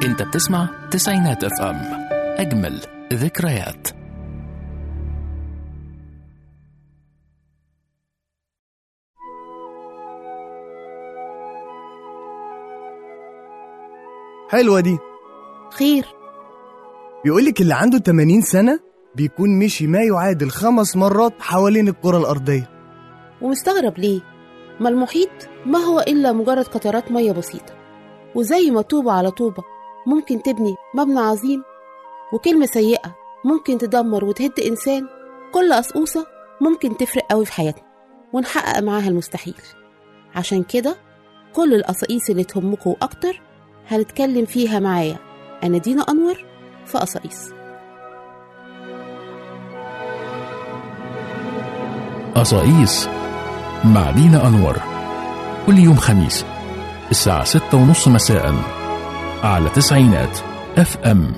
انت بتسمع تسعينات اف ام اجمل ذكريات حلوة دي خير بيقولك اللي عنده 80 سنة بيكون مشي ما يعادل خمس مرات حوالين الكرة الأرضية ومستغرب ليه ما المحيط ما هو إلا مجرد قطرات مية بسيطة وزي ما طوبة على طوبة ممكن تبني مبنى عظيم وكلمة سيئة ممكن تدمر وتهد إنسان كل قصقوصة ممكن تفرق قوي في حياتنا ونحقق معاها المستحيل عشان كده كل القصاقيس اللي تهمكوا أكتر هنتكلم فيها معايا أنا دينا أنور في قصاقيس قصايص مع دينا أنور كل يوم خميس الساعة ستة ونص مساء على تسعينات اف ام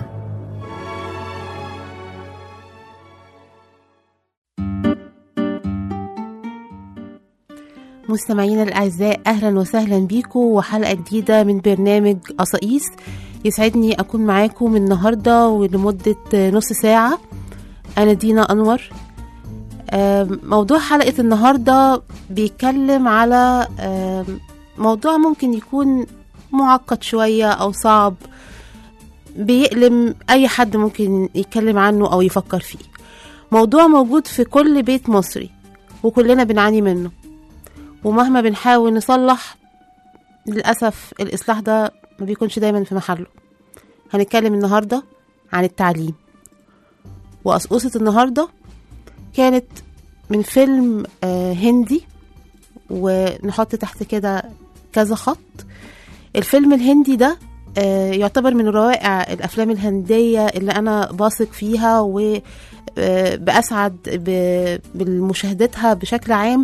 مستمعينا الأعزاء أهلا وسهلا بيكم وحلقة جديدة من برنامج قصاقيس يسعدني أكون معاكم النهاردة ولمدة نص ساعة أنا دينا أنور آم، موضوع حلقة النهاردة بيتكلم على آم، موضوع ممكن يكون معقد شوية أو صعب بيألم أي حد ممكن يتكلم عنه أو يفكر فيه موضوع موجود في كل بيت مصري وكلنا بنعاني منه ومهما بنحاول نصلح للأسف الإصلاح ده ما بيكونش دايما في محله هنتكلم النهاردة عن التعليم وقصقصة النهاردة كانت من فيلم آه، هندي ونحط تحت كده كذا خط الفيلم الهندي ده آه، يعتبر من روائع الأفلام الهندية اللي أنا باثق فيها وبأسعد بمشاهدتها بشكل عام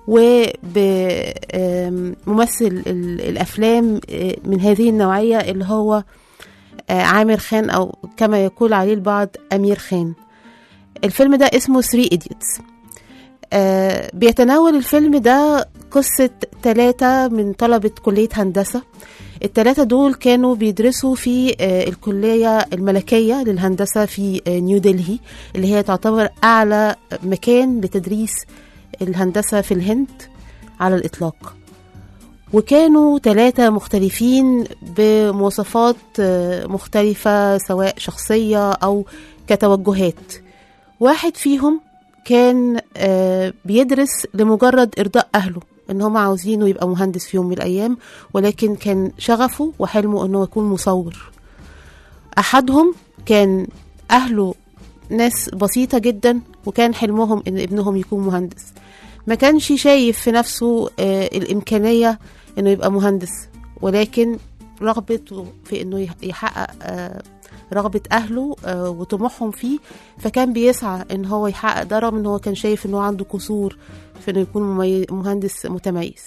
وبممثل الأفلام آه، من هذه النوعية اللي هو آه، عامر خان أو كما يقول عليه البعض أمير خان الفيلم ده اسمه 3 إيديوتس آه بيتناول الفيلم ده قصة ثلاثة من طلبة كلية هندسة الثلاثة دول كانوا بيدرسوا في آه الكلية الملكية للهندسة في آه نيو دلهي اللي هي تعتبر أعلى مكان لتدريس الهندسة في الهند على الإطلاق وكانوا ثلاثة مختلفين بمواصفات آه، مختلفة سواء شخصية أو كتوجهات واحد فيهم كان آه، بيدرس لمجرد إرضاء أهله إن هم عاوزينه يبقى مهندس في يوم من الأيام ولكن كان شغفه وحلمه إنه يكون مصور أحدهم كان أهله ناس بسيطة جدا وكان حلمهم إن ابنهم يكون مهندس ما كانش شايف في نفسه آه، الإمكانية إنه يبقى مهندس ولكن رغبته في إنه يح- يحقق آه، رغبة أهله آه، وطموحهم فيه فكان بيسعى إن هو يحقق ده رغم إن هو كان شايف إن هو عنده قصور في إنه يكون ممي- مهندس متميز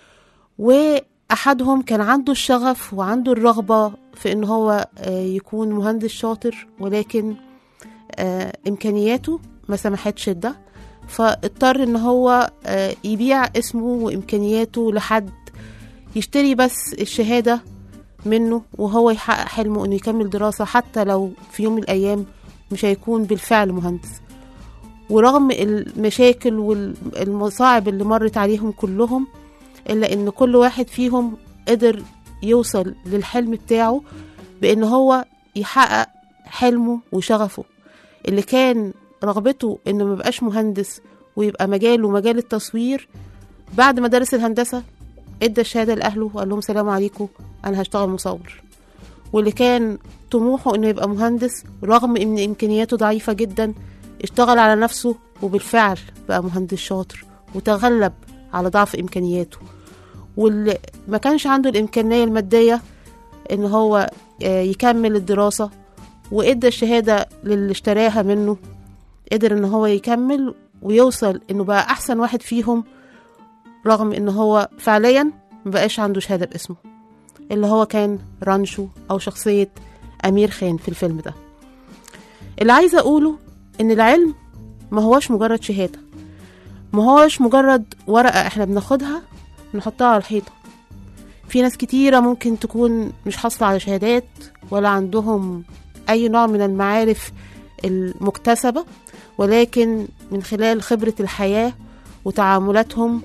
وأحدهم كان عنده الشغف وعنده الرغبة في إن هو آه، يكون مهندس شاطر ولكن آه، إمكانياته ما سمحتش ده فاضطر إن هو آه، يبيع اسمه وإمكانياته لحد يشتري بس الشهادة منه وهو يحقق حلمه انه يكمل دراسة حتى لو في يوم من الايام مش هيكون بالفعل مهندس ورغم المشاكل والمصاعب اللي مرت عليهم كلهم الا ان كل واحد فيهم قدر يوصل للحلم بتاعه بان هو يحقق حلمه وشغفه اللي كان رغبته انه مبقاش مهندس ويبقى مجاله مجال التصوير بعد ما درس الهندسة ادى الشهادة لأهله وقال لهم سلام عليكم أنا هشتغل مصور واللي كان طموحه إنه يبقى مهندس رغم إن إمكانياته ضعيفة جدا اشتغل على نفسه وبالفعل بقى مهندس شاطر وتغلب على ضعف إمكانياته واللي ما كانش عنده الإمكانية المادية إن هو آه، يكمل الدراسة وإدى الشهادة للي اشتراها منه قدر إن هو يكمل ويوصل إنه بقى أحسن واحد فيهم رغم إن هو فعليا مبقاش عنده شهادة باسمه اللي هو كان رانشو أو شخصية أمير خان في الفيلم ده اللي عايزة أقوله إن العلم ما هوش مجرد شهادة ما هوش مجرد ورقة إحنا بناخدها نحطها على الحيطة في ناس كتيرة ممكن تكون مش حاصلة على شهادات ولا عندهم أي نوع من المعارف المكتسبة ولكن من خلال خبرة الحياة وتعاملاتهم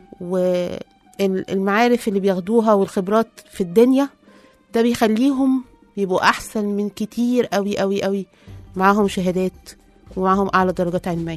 والمعارف اللي بياخدوها والخبرات في الدنيا ده بيخليهم يبقوا أحسن من كتير أوي أوي أوي معاهم شهادات ومعاهم أعلى درجات علمية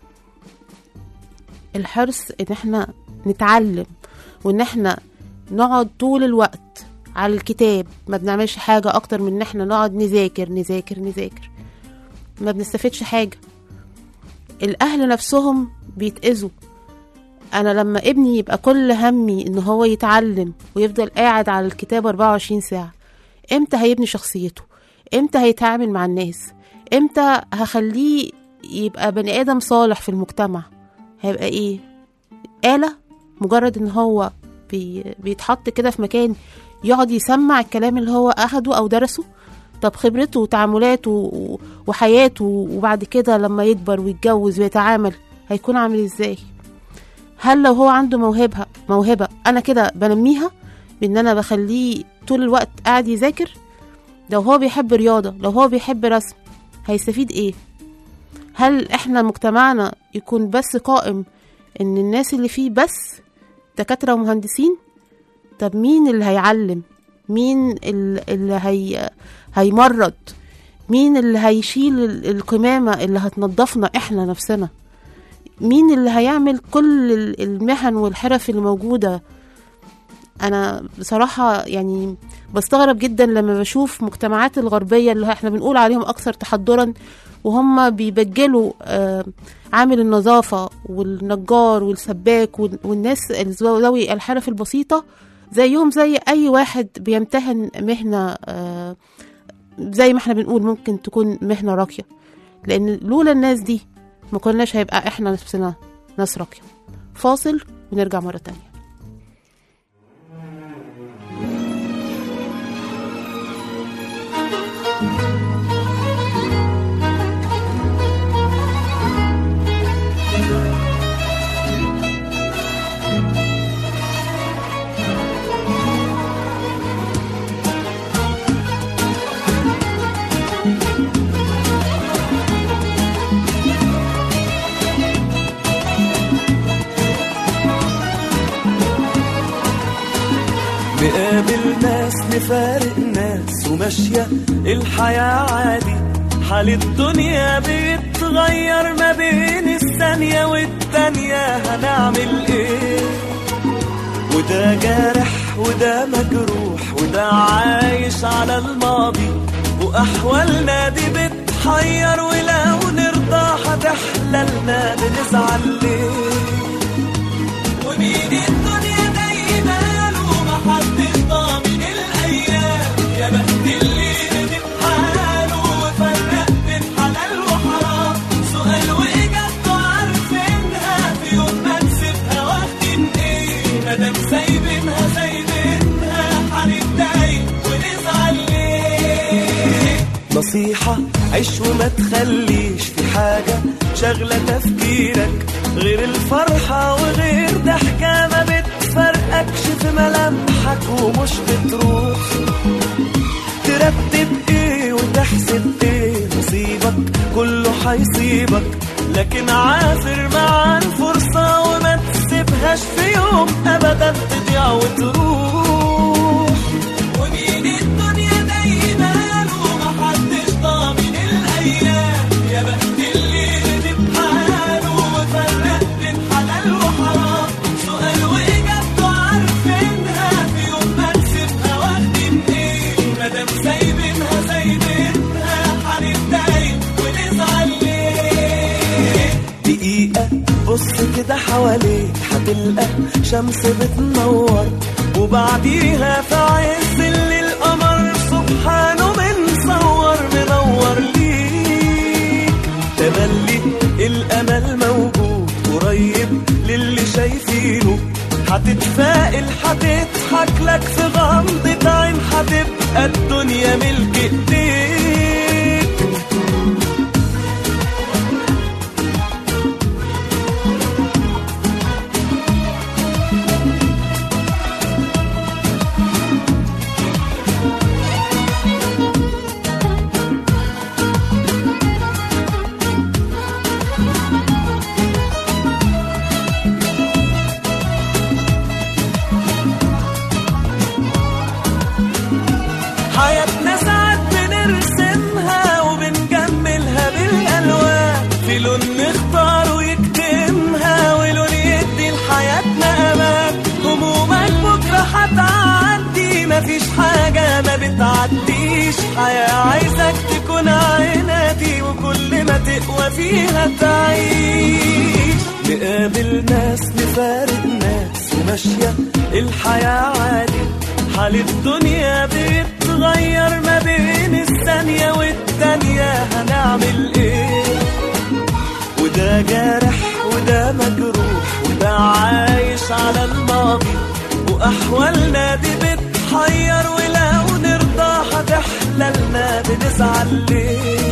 الحرص إن احنا نتعلم وإن احنا نقعد طول الوقت على الكتاب ما بنعملش حاجة أكتر من إن احنا نقعد نذاكر نذاكر نذاكر ما بنستفدش حاجة الأهل نفسهم بيتأذوا أنا لما ابني يبقى كل همي إن هو يتعلم ويفضل قاعد على الكتاب 24 ساعة إمتى هيبني شخصيته إمتى هيتعامل مع الناس إمتى هخليه يبقى بني آدم صالح في المجتمع هيبقى إيه آلة مجرد إن هو بي بيتحط كده في مكان يقعد يسمع الكلام اللي هو أخده أو درسه طب خبرته وتعاملاته و- وحياته وبعد كده لما يكبر ويتجوز ويتعامل هيكون عامل ازاي هل لو هو عنده موهبة موهبة أنا كده بنميها بإن أنا بخليه طول الوقت قاعد يذاكر لو هو بيحب رياضة لو هو بيحب رسم هيستفيد إيه هل إحنا مجتمعنا يكون بس قائم إن الناس اللي فيه بس دكاترة ومهندسين طب مين اللي هيعلم مين ال- اللي هي هيمرض مين اللي هيشيل ال- القمامة اللي هتنضفنا احنا نفسنا مين اللي هيعمل كل ال- المهن والحرف اللي موجودة انا بصراحة يعني بستغرب جدا لما بشوف مجتمعات الغربية اللي احنا بنقول عليهم اكثر تحضرا وهم بيبجلوا آه، عامل النظافة والنجار والسباك وال- والناس ذوي الحرف البسيطة زيهم زي أي واحد بيمتهن مهنة آه، زي ما احنا بنقول ممكن تكون مهنة راقية لأن لولا الناس دي ما كناش هيبقى احنا نفسنا ناس راقية فاصل ونرجع مرة تانية نقابل ناس نفارق ناس وماشية الحياة عادي حال الدنيا بيتغير ما بين الثانية والتانية هنعمل ايه وده جارح وده مجروح وده عايش على الماضي وأحوالنا دي بتحير ولو نرضى هتحللنا بنزعل ليه ومين الدنيا دايما ومحدش ضامن الايام يا بخت اللي ندم حاله وفرق بين حلال وحرام سؤال واجابته عارفينها في يوم ما نسيبها واخدين ايه مادام سايبينها سايبينها هنتضايق ونزعل ليه نصيحة عيش وما تخليش في حاجة شغلة تفكيرك غير الفرحة وغير ضحكة ما بتفرقكش في ملامحك ومش بتروح ترتب ايه وتحسب ايه نصيبك كله هيصيبك لكن عافر مع الفرصة وما تسيبهاش في يوم ابدا تضيع وتروح ومين الدنيا دايما ومحدش ضامن الايام يا بخت اللي ندم حاله وفرق بين حلال وحرام سؤال واجابته عارفينها في يوم ما نسيبها واخدين ايه مادام سايبينها سايبينها هنتضايق ونزعل ليه دقيقة بص كده حواليك هتلقى شمس بتنور وبعديها في عز الليل القمر سبحانه منصور منور ليك تملي الامل موجود قريب للي شايفينه هتتفائل هتضحك لك في غمضة عين هتبقى الدنيا ملك ايديك هتعدي مفيش حاجة ما بتعديش حياة عايزك تكون عنادي وكل ما تقوى فيها تعيش نقابل ناس نفارق ناس وماشية الحياة عادي حال الدنيا بيتغير ما بين الثانية والتانية هنعمل ايه وده جارح وده مجروح وده عايش على الماضي وأحوالنا دي بتحير ولو نرضى هتحللنا بنزعل ليه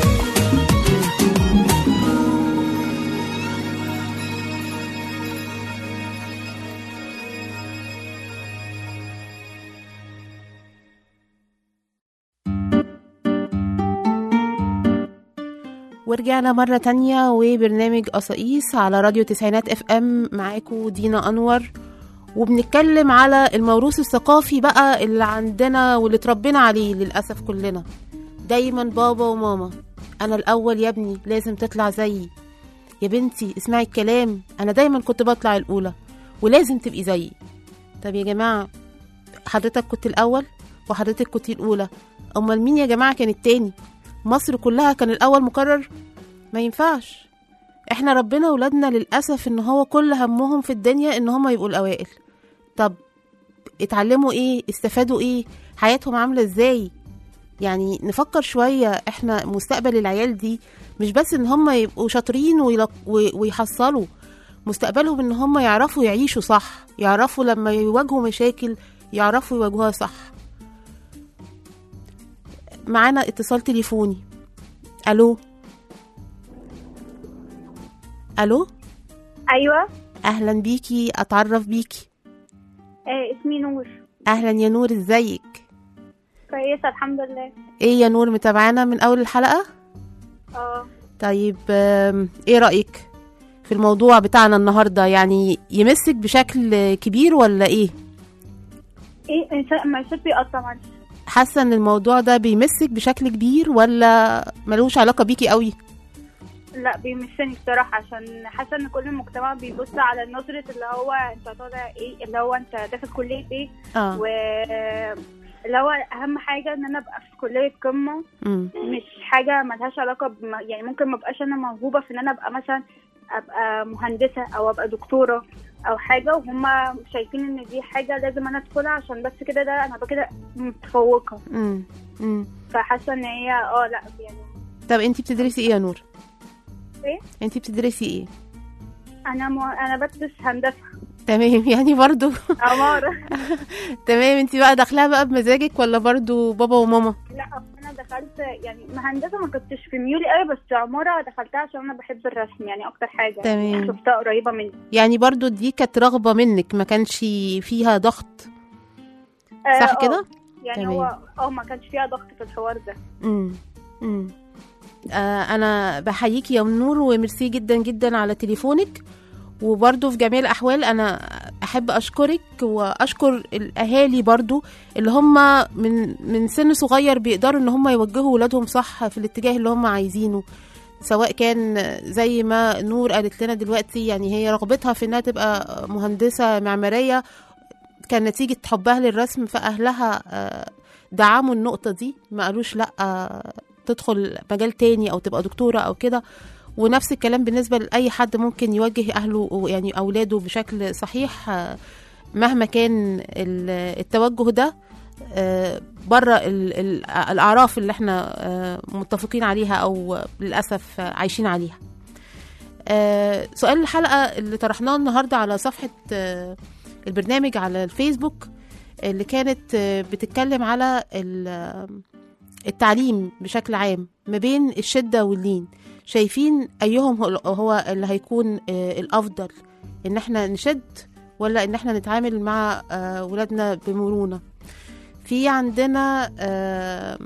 ورجعنا مرة تانية وبرنامج قصايص على راديو تسعينات اف ام معاكم دينا انور وبنتكلم على الموروث الثقافي بقى اللي عندنا واللي اتربينا عليه للأسف كلنا دايما بابا وماما انا الاول يا ابني لازم تطلع زيي يا بنتي اسمعي الكلام انا دايما كنت بطلع الاولى ولازم تبقي زيي طب يا جماعة حضرتك كنت الاول وحضرتك كنت الاولى امال مين يا جماعة كان التاني مصر كلها كان الاول مكرر ما ينفعش احنا ربنا ولادنا للاسف ان هو كل همهم في الدنيا ان هم يبقوا الاوائل طب اتعلموا ايه استفادوا ايه حياتهم عامله ازاي يعني نفكر شويه احنا مستقبل العيال دي مش بس ان هم يبقوا شاطرين ويلق- وي- ويحصلوا مستقبلهم ان هم يعرفوا يعيشوا صح يعرفوا لما يواجهوا مشاكل يعرفوا يواجهوها صح معانا اتصال تليفوني الو الو ايوه اهلا بيكي اتعرف بيكي آه اسمي نور اهلا يا نور ازيك كويسه الحمد لله ايه يا نور متابعانا من اول الحلقه اه طيب آم، ايه رايك في الموضوع بتاعنا النهارده يعني يمسك بشكل كبير ولا ايه ايه إنسان- ما الصوت بيقطع معلش حاسه ان الموضوع ده بيمسك بشكل كبير ولا ملوش علاقه بيكي قوي لا بيمسني بصراحه عشان حاسه ان كل المجتمع بيبص على نظره اللي هو انت طالع ايه اللي هو انت داخل كليه ايه اه و اللي هو اهم حاجه ان انا ابقى في كليه قمه امم مش حاجه ملهاش علاقه بم... يعني ممكن ما ابقاش انا موهوبه في ان انا ابقى مثلا ابقى مهندسه او ابقى دكتوره او حاجه وهم شايفين ان دي حاجه لازم انا ادخلها عشان بس كده ده انا ابقى كده متفوقه امم امم فحاسه ان هي اه لا يعني طب انتي بتدرسي ايه يا نور ايه انتي بتدرسي ايه انا م... انا بدرس هندسه تمام يعني برضو عماره تمام انتي بقى داخلها بقى بمزاجك ولا برضو بابا وماما لا انا دخلت يعني ما هندسه ما كنتش في ميولي قوي بس عماره دخلتها عشان انا بحب الرسم يعني اكتر حاجه تمام. شفتها قريبه مني يعني برضو دي كانت رغبة منك ما كانش فيها ضغط آه، صح آه. كده؟ يعني تمام. هو اه ما كانش فيها ضغط في الحوار ده امم امم آه انا بحييكي يا نور وميرسي جدا جدا على تليفونك وبرضو في جميع الاحوال انا احب اشكرك واشكر الاهالي برضو اللي هم من من سن صغير بيقدروا ان هم يوجهوا ولادهم صح في الاتجاه اللي هم عايزينه سواء كان زي ما نور قالت لنا دلوقتي يعني هي رغبتها في انها تبقى مهندسه معماريه كان نتيجه حبها للرسم فاهلها آه، دعموا النقطه دي ما قالوش لا آه، تدخل مجال تاني او تبقى دكتوره او كده ونفس الكلام بالنسبه لاي حد ممكن يوجه اهله يعني اولاده بشكل صحيح آه، مهما كان ال- التوجه ده بره الاعراف اللي احنا آه، متفقين عليها او للاسف آه، عايشين عليها آه، سؤال الحلقه اللي طرحناه النهارده على صفحه آه، البرنامج على الفيسبوك اللي كانت آه، بتتكلم على ال- آه، التعليم بشكل عام ما بين الشده واللين شايفين ايهم هو- هو اللي هيكون آه، الافضل ان احنا نشد ولا ان احنا نتعامل مع آه، ولادنا بمرونه في عندنا آه،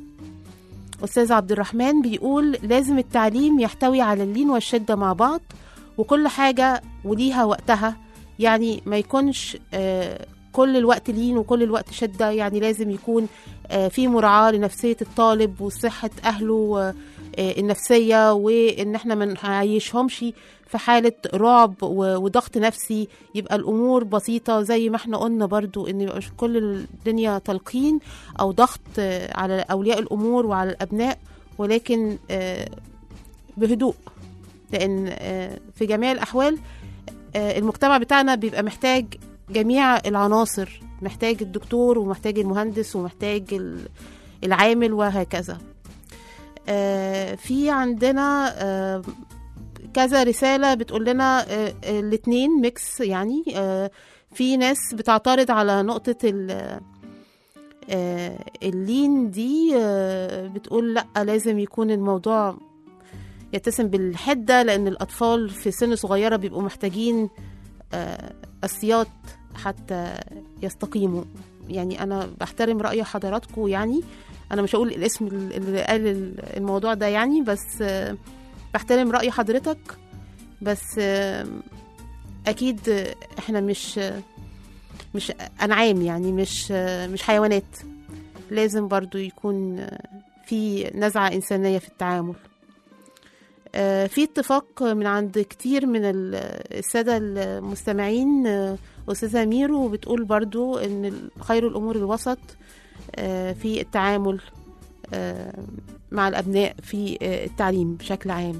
استاذ عبد الرحمن بيقول لازم التعليم يحتوي على اللين والشده مع بعض وكل حاجه وليها وقتها يعني ما يكونش آه، كل الوقت لين وكل الوقت شده يعني لازم يكون آه، في مراعاه لنفسيه الطالب وصحه اهله آه، النفسيه وان احنا ما نعيشهمش في حاله رعب و- وضغط نفسي يبقى الامور بسيطه زي ما احنا قلنا برضو ان يبقى مش كل الدنيا تلقين او ضغط آه، على اولياء الامور وعلى الابناء ولكن آه، بهدوء لان آه، في جميع الاحوال آه، المجتمع بتاعنا بيبقى محتاج جميع العناصر محتاج الدكتور ومحتاج المهندس ومحتاج ال- العامل وهكذا آه، في عندنا آه، كذا رسالة بتقول لنا آه، آه، الاتنين ميكس يعني آه، في ناس بتعترض على نقطة ال- آه، اللين دي آه، بتقول لأ لازم يكون الموضوع يتسم بالحدة لأن الأطفال في سن صغيرة بيبقوا محتاجين آه، السياط حتى يستقيموا يعني أنا بحترم رأي حضراتكم يعني أنا مش هقول الاسم اللي قال الموضوع ده يعني بس آه، بحترم رأي حضرتك بس آه، أكيد آه، إحنا مش آه، مش أنعام يعني مش آه، مش حيوانات لازم برضو يكون آه، في نزعة إنسانية في التعامل آه، في اتفاق من عند كتير من ال- السادة المستمعين آه، أستاذة ميرو بتقول برضو إن ال- خير الأمور الوسط آه، في التعامل آه، مع الأبناء في آه، التعليم بشكل عام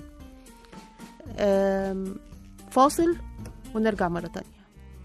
آم، فاصل ونرجع مرة تانية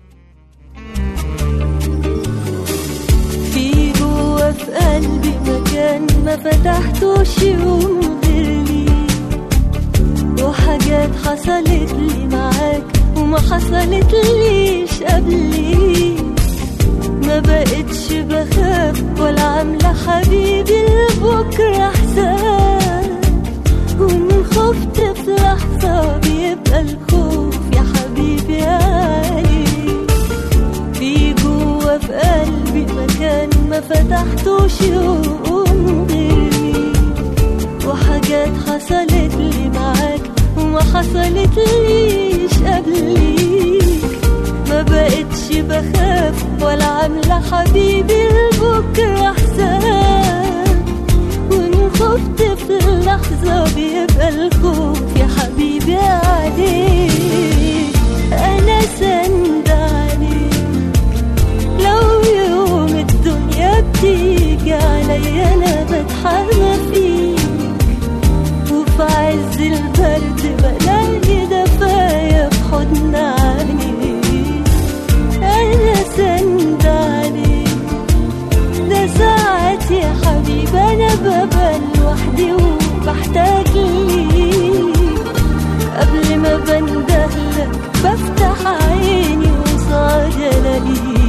في جوا في قلبي مكان ما فتحتوش يوم غير ليك وحاجات حصلت لي معاك وما حصلت ليش قبليك ما بقتش بخاف ولا عاملة حبيبي لبكرة حساب ومن خفت في لحظة بيبقى الخوف يا حبيبي عليك في جوا في قلبي مكان ما فتحتوش يوم غيري وحاجات حصلت لي معاك وما حصلت ليش قبليك ما بقتش بخاف ولا عاملة حبيبي لبكرة حساب وإن خفت في اللحظة بيبقى الخوف يا حبيبي عليك أنا سند عليك لو يوم الدنيا بتيجي عليا أنا بتحرى فيك وفي عز البرد بلاقي دفايا في حضن عينيك أنا سند عليك ده ساعات يا حبيبي أنا ببقى لوحدي وبحتاج ليك قبل ما بندهلك بفتح عيني وصعد ألاقيك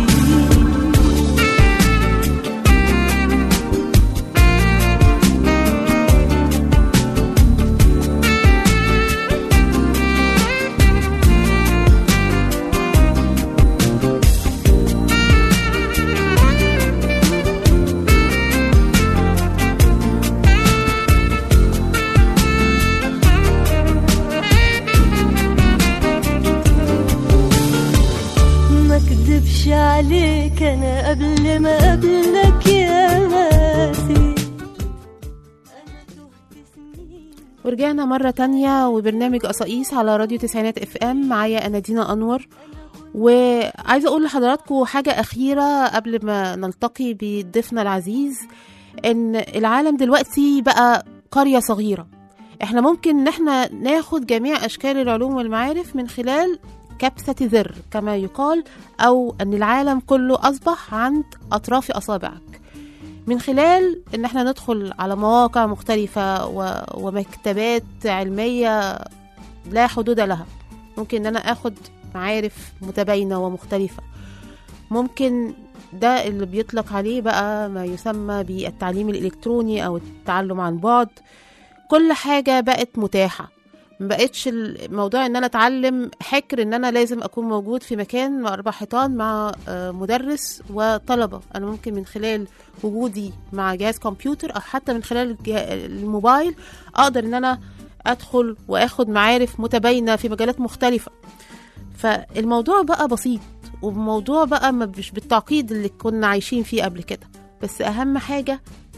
ما اكدبش عليك انا قبل ما اقابلك يا ماسي انا تهت سنين ورجعنا مرة تانية وبرنامج قصايص على راديو تسعينات اف ام معايا انا دينا انور وعايزة اقول لحضراتكم حاجة اخيرة قبل ما نلتقي بضيفنا العزيز ان العالم دلوقتي بقى قرية صغيرة احنا ممكن ان احنا ناخد جميع اشكال العلوم والمعارف من خلال كبسة زر كما يقال او ان العالم كله اصبح عند اطراف اصابعك من خلال ان احنا ندخل على مواقع مختلفة و... ومكتبات علمية لا حدود لها ممكن ان انا اخد معارف متباينة ومختلفة ممكن ده اللي بيطلق عليه بقى ما يسمى بالتعليم الإلكتروني أو التعلم عن بعد كل حاجة بقت متاحة مبقتش الموضوع ان انا اتعلم حكر ان انا لازم اكون موجود في مكان مع اربع حيطان مع آه، مدرس وطلبه انا ممكن من خلال وجودي مع جهاز كمبيوتر او حتى من خلال الجه- الموبايل اقدر ان انا ادخل واخد معارف متباينه في مجالات مختلفه فالموضوع بقى بسيط وموضوع بقى ما مش بالتعقيد اللي كنا عايشين فيه قبل كده بس اهم حاجه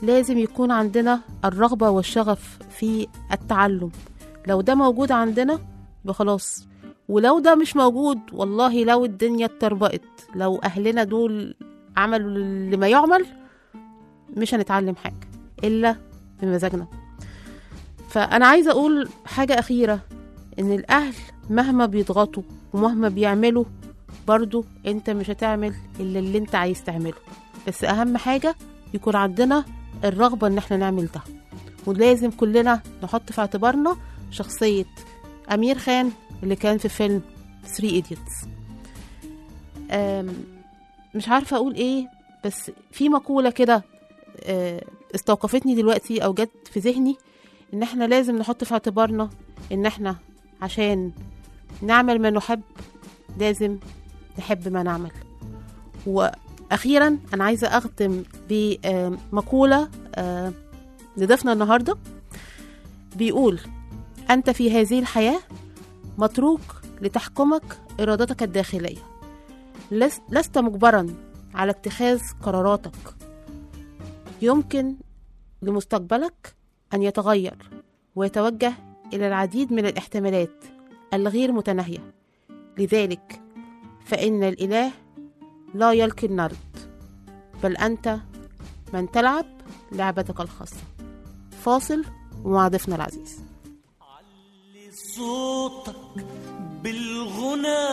لازم يكون عندنا الرغبة والشغف في التعلم لو ده موجود عندنا يبقى خلاص ولو ده مش موجود والله لو الدنيا اتطربقت لو أهلنا دول عملوا اللي ما يعمل مش هنتعلم حاجة إلا بمزاجنا فأنا عايزة أقول حاجة أخيرة إن الأهل مهما بيضغطوا ومهما بيعملوا برضو أنت مش هتعمل إلا اللي أنت عايز تعمله بس أهم حاجة يكون عندنا الرغبة إن احنا نعمل ده ولازم كلنا نحط في اعتبارنا شخصية أمير خان اللي كان في فيلم 3 Idiots أم، مش عارفة أقول إيه بس في مقولة كده آه، استوقفتني دلوقتي أو جت في ذهني إن إحنا لازم نحط في اعتبارنا إن إحنا عشان نعمل ما نحب لازم نحب ما نعمل وأخيرا أنا عايزة أختم بمقولة آه، لضيفنا النهاردة بيقول أنت في هذه الحياة متروك لتحكمك إرادتك الداخلية لس- لست مجبرا على اتخاذ قراراتك يمكن لمستقبلك أن يتغير ويتوجه إلى العديد من الاحتمالات الغير متناهية لذلك فإن الإله لا يلقي النرد بل أنت من تلعب لعبتك الخاصة فاصل ومع ضيفنا العزيز علي صوتك بالغنى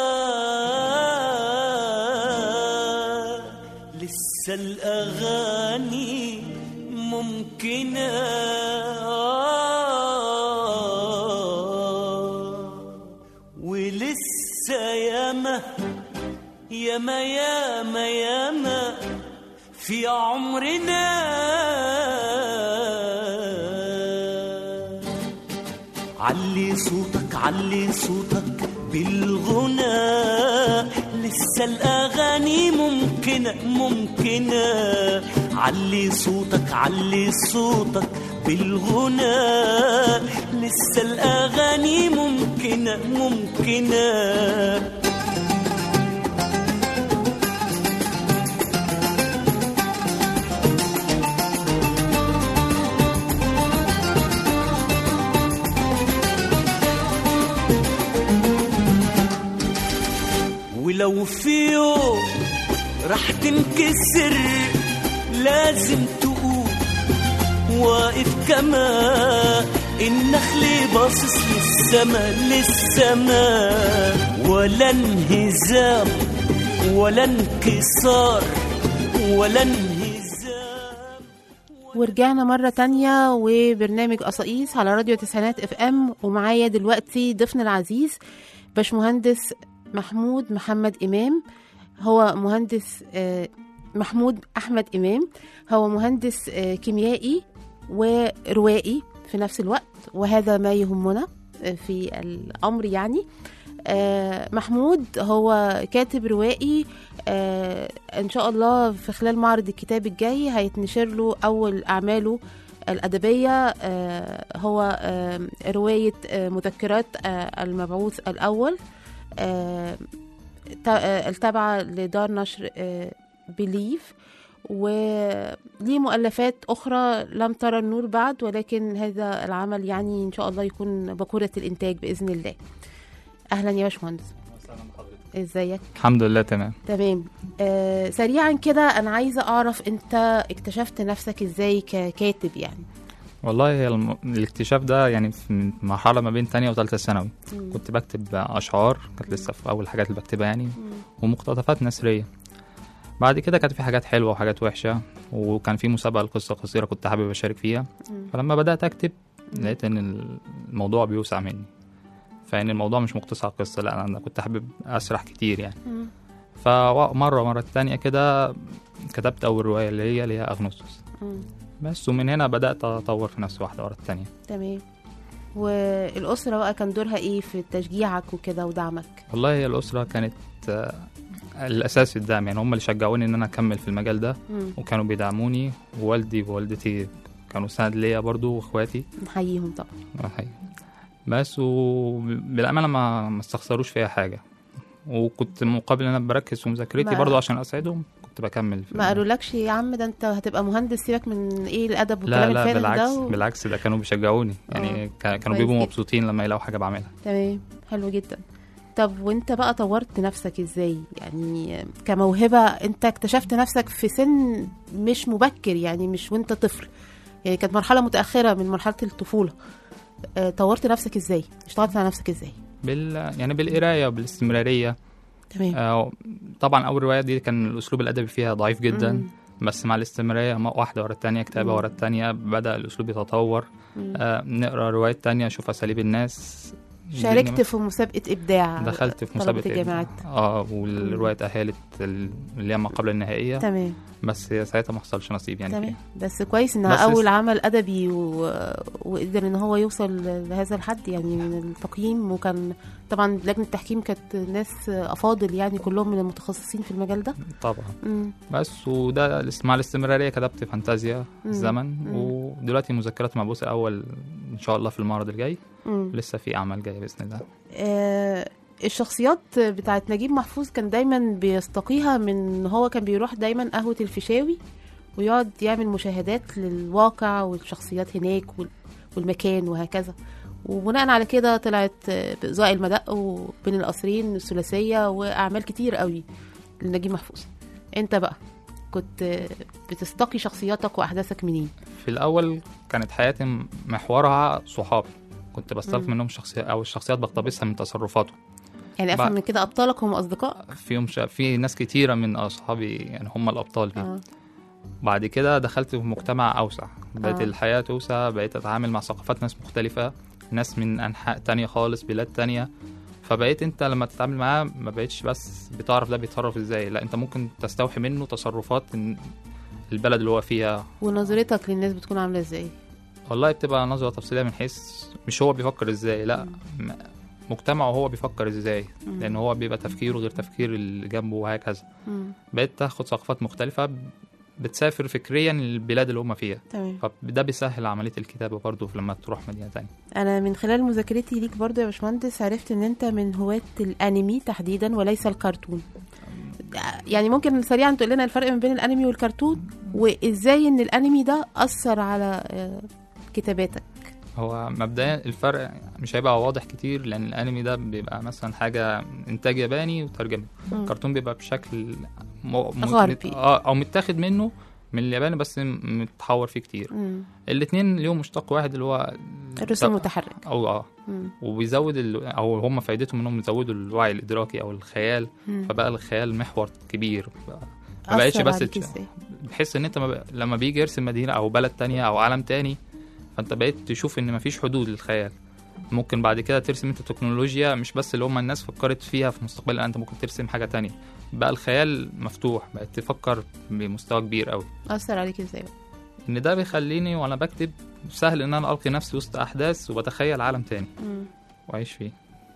لسه الأغاني ممكنة ولسه ياما ياما ياما ياما في عمرنا علي صوتك علي صوتك بالغنى لسه الأغاني ممكنة ممكنة علي صوتك علي صوتك بالغنى لسه الأغاني ممكنة ممكنة ولو في يوم راح تنكسر لازم تقوم واقف كما النخل باصص للسما للسما ولا انهزام ولا انكسار ولا انهزام ورجعنا مرة تانية وبرنامج قصايص على راديو تسعينات اف ام ومعايا دلوقتي ضيفنا العزيز باشمهندس محمود محمد إمام هو مهندس آه، محمود أحمد إمام هو مهندس آه، كيميائي وروائي في نفس الوقت وهذا ما يهمنا آه، في الأمر يعني آه، محمود هو كاتب روائي آه، ان شاء الله في خلال معرض الكتاب الجاي هيتنشر له اول اعماله الادبيه آه، هو آه، روايه آه، مذكرات آه، المبعوث الاول آه، تا- آه، التابعه لدار نشر بليف وليه مؤلفات أخرى لم ترى النور بعد ولكن هذا العمل يعني إن شاء الله يكون بكورة الإنتاج بإذن الله أهلا يا باشمهندس ازيك الحمد لله تمام تمام آه سريعا كده انا عايزه اعرف انت اكتشفت نفسك ازاي ككاتب يعني والله هي الم... الاكتشاف ده يعني في مرحله ما بين تانية وتالتة ثانوي مم. كنت بكتب اشعار كانت لسه في اول حاجات اللي بكتبها يعني ومقتطفات نثريه بعد كده كانت في حاجات حلوه وحاجات وحشه وكان في مسابقه لقصه قصيره كنت حابب اشارك فيها مم. فلما بدات اكتب لقيت ان الموضوع بيوسع مني فان الموضوع مش مقتصر على القصه لا انا كنت حابب اسرح كتير يعني مم. فمره مرة تانية كده كتبت اول روايه اللي هي اللي هي اغنوستوس مم. بس ومن هنا بدات اطور في نفسي واحده ورا التانية تمام والأسرة بقى كان دورها إيه في تشجيعك وكده ودعمك؟ والله هي الأسرة كانت آه، الأساس في الدعم يعني هم اللي شجعوني إن أنا أكمل في المجال ده مم. وكانوا بيدعموني ووالدي ووالدتي كانوا سند ليا برضو وإخواتي نحييهم طبعا حقيقي. بس وبالأمانة ما ما استخسروش فيها حاجة وكنت مقابل إن أنا بركز في مذاكرتي ما- برضو عشان أساعدهم كنت كنت بكمل في ما قالولكش يا عم ده انت هتبقى مهندس سيبك من ايه الادب لا والكلام لا الفارغ بالعكس ده و... بالعكس ده كانوا بيشجعوني يعني آه، كا- كانوا كويس بيبقوا جدا. مبسوطين لما يلاقوا حاجه بعملها تمام حلو جدا طب وانت بقى طورت نفسك ازاي يعني كموهبة انت اكتشفت نفسك في سن مش مبكر يعني مش وانت طفل يعني كانت مرحلة متأخرة من مرحلة الطفولة اه طورت نفسك ازاي اشتغلت على نفسك ازاي بال يعني بالقرايه وبالاستمراريه تمام آه طبعا اول روايه دي كان الاسلوب الادبي فيها ضعيف جدا مم. بس مع الاستمراريه ما- واحده ورا التانية كتابه مم. ورا التانية بدا الاسلوب يتطور مم. آه نقرا روايات تانية نشوف اساليب الناس شاركت في مسابقة إبداع دخلت في طلبة مسابقه الجامعات اه والروايه اتاهلت ال- اللي هي ما قبل النهائيه تمام بس ساعتها ما حصلش نصيب يعني تمام فيها بس كويس انها بس اول اس- عمل ادبي و... وقدر ان هو يوصل لهذا الحد يعني من التقييم وكان طبعا لجنه التحكيم كانت ناس افاضل يعني كلهم من المتخصصين في المجال ده طبعا مم. بس وده الاس- مع الاستمراريه كتبت فانتازيا مم. الزمن مم. ودلوقتي مذكرات مبوسه اول ان شاء الله في المعرض الجاي مم. لسه في اعمال جايه باذن الله آه الشخصيات بتاعت نجيب محفوظ كان دايما بيستقيها من إن هو كان بيروح دايما قهوه الفيشاوي ويقعد يعمل مشاهدات للواقع والشخصيات هناك وال- والمكان وهكذا وبناء على كده طلعت آه، بإضاءة المدق وبين القصرين الثلاثية وأعمال كتير قوي لنجيب محفوظ انت بقى كنت آه، بتستقي شخصياتك وأحداثك منين في الاول كانت حياتي محورها صحابي كنت بستلف مم. منهم شخصيات او الشخصيات بقتبسها من تصرفاتهم يعني أفهم بعد- من كده أبطالك هم أصدقاء فيهم ش... في ناس كتيره من اصحابي يعني هم الابطال فيه آه. بعد كده دخلت في مجتمع اوسع بقت آه. الحياه توسع بقيت اتعامل مع ثقافات ناس مختلفه ناس من انحاء تانية خالص بلاد تانية فبقيت انت لما تتعامل معاه ما بقيتش بس بتعرف ده بيتصرف ازاي لا انت ممكن تستوحي منه تصرفات إن البلد اللي هو فيها ونظرتك للناس بتكون عاملة ازاي والله بتبقى نظرة تفصيلية من حيث مش هو بيفكر ازاي لا م- مجتمعه هو بيفكر ازاي مم. لان هو بيبقى تفكيره غير تفكير اللي جنبه وهكذا مم. بقيت تاخد ثقافات مختلفة بتسافر فكريا للبلاد اللي هم فيها تمام فده بيسهل عملية الكتابة برضه لما تروح مدينة تانية انا من خلال مذاكرتي ليك برضو يا باشمهندس عرفت ان انت من هواة الانمي تحديدا وليس الكرتون يعني ممكن سريعا تقول لنا الفرق ما بين الانمي والكرتون وازاي ان الانمي ده اثر على آه، كتاباتك هو مبدئيا الفرق مش هيبقى واضح كتير لان الانمي ده بيبقى مثلا حاجة انتاج ياباني وترجمة مم. الكرتون بيبقى بشكل م... م... غربي. اه او متاخد منه من الياباني بس م- متحور فيه كتير مم. الاتنين ليهم مشتق واحد اللي هو الرسم المتحرك او اه مم. وبيزود ال... او هم فايدتهم انهم يزودوا الوعي الادراكي او الخيال مم. فبقى الخيال محور كبير بقى- ما بقتش أثر بس عليك تش- ازاي بحس ان انت ما بق... لما بيجي يرسم مدينه او بلد تانية او عالم تاني فانت بقيت تشوف ان مفيش حدود للخيال ممكن بعد كده ترسم انت تكنولوجيا مش بس اللي هم الناس فكرت فيها في مستقبل لا انت ممكن ترسم حاجه تانية بقى الخيال مفتوح بقيت تفكر بمستوى كبير قوي اثر عليك ازاي بقى ان ده بيخليني وانا بكتب سهل ان انا القي نفسي وسط احداث وبتخيل عالم تاني مم. واعيش فيه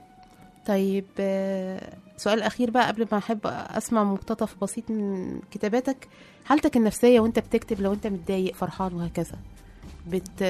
طيب آه، سؤال اخير بقى قبل ما احب اسمع مقتطف بسيط من كتاباتك حالتك النفسيه وانت بتكتب لو انت متضايق فرحان وهكذا بت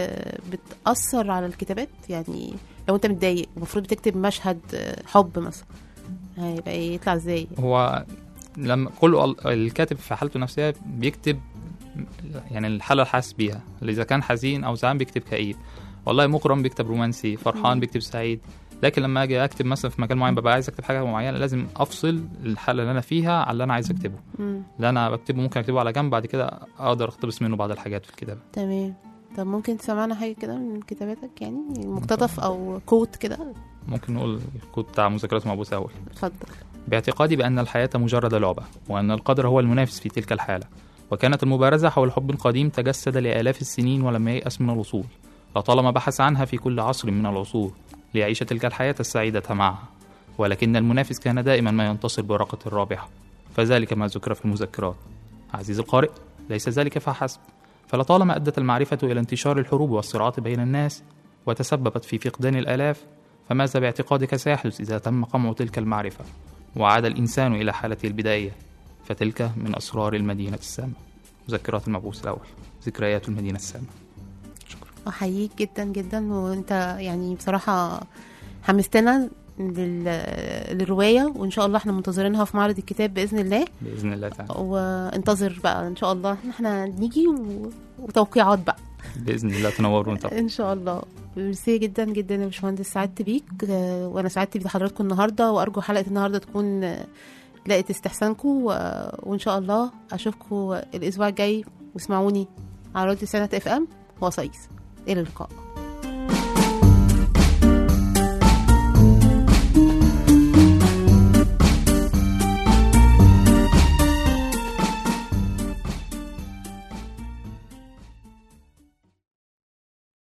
بتاثر على الكتابات يعني لو انت متضايق المفروض بتكتب مشهد آه، حب مثلا هيبقى إيه؟ يطلع ازاي هو لما كل ال- الكاتب في حالته النفسيه بيكتب يعني الحاله اللي حاسس بيها اللي اذا كان حزين او زعلان بيكتب كئيب والله مغرم بيكتب رومانسي فرحان مم. بيكتب سعيد لكن لما اجي اكتب مثلا في مكان معين ببقى عايز اكتب حاجه معينه لازم افصل الحاله اللي انا فيها على اللي انا عايز اكتبه مم. اللي انا بكتبه ممكن اكتبه على جنب بعد كده اقدر اقتبس منه بعض الحاجات في الكتابه تمام طب ممكن تسمعنا حاجه كده من كتاباتك يعني مقتطف او كوت كده ممكن نقول الكود بتاع مذاكرات مبوس اول اتفضل باعتقادي بأن الحياة مجرد لعبة وأن القدر هو المنافس في تلك الحالة وكانت المبارزة حول حب قديم تجسد لآلاف السنين ولم ييأس من الوصول لطالما بحث عنها في كل عصر من العصور ليعيش تلك الحياة السعيدة معها ولكن المنافس كان دائما ما ينتصر بورقة الرابحة فذلك ما ذكر في المذكرات عزيز القارئ ليس ذلك فحسب فلطالما أدت المعرفة إلى انتشار الحروب والصراعات بين الناس وتسببت في فقدان الآلاف فماذا باعتقادك سيحدث إذا تم قمع تلك المعرفة وعاد الإنسان إلى حالته البدائية فتلك من أسرار المدينة السامة مذكرات المبعوث الأول ذكريات المدينة السامة احييك جدا جدا وانت يعني بصراحه حمستنا لل- للروايه وان شاء الله احنا منتظرينها في معرض الكتاب باذن الله باذن الله تعالى وانتظر بقى ان شاء الله ان احنا نيجي و... وتوقيعات بقى باذن الله تنورون طبعا ان شاء الله ميرسي جدا جدا يا باشمهندس سعدت بيك آه، وانا سعدت بحضراتكم النهارده وارجو حلقه النهارده تكون آه، لقت استحسانكم و... وان شاء الله اشوفكم الاسبوع الجاي واسمعوني على راديو سنه اف ام وصيص الى اللقاء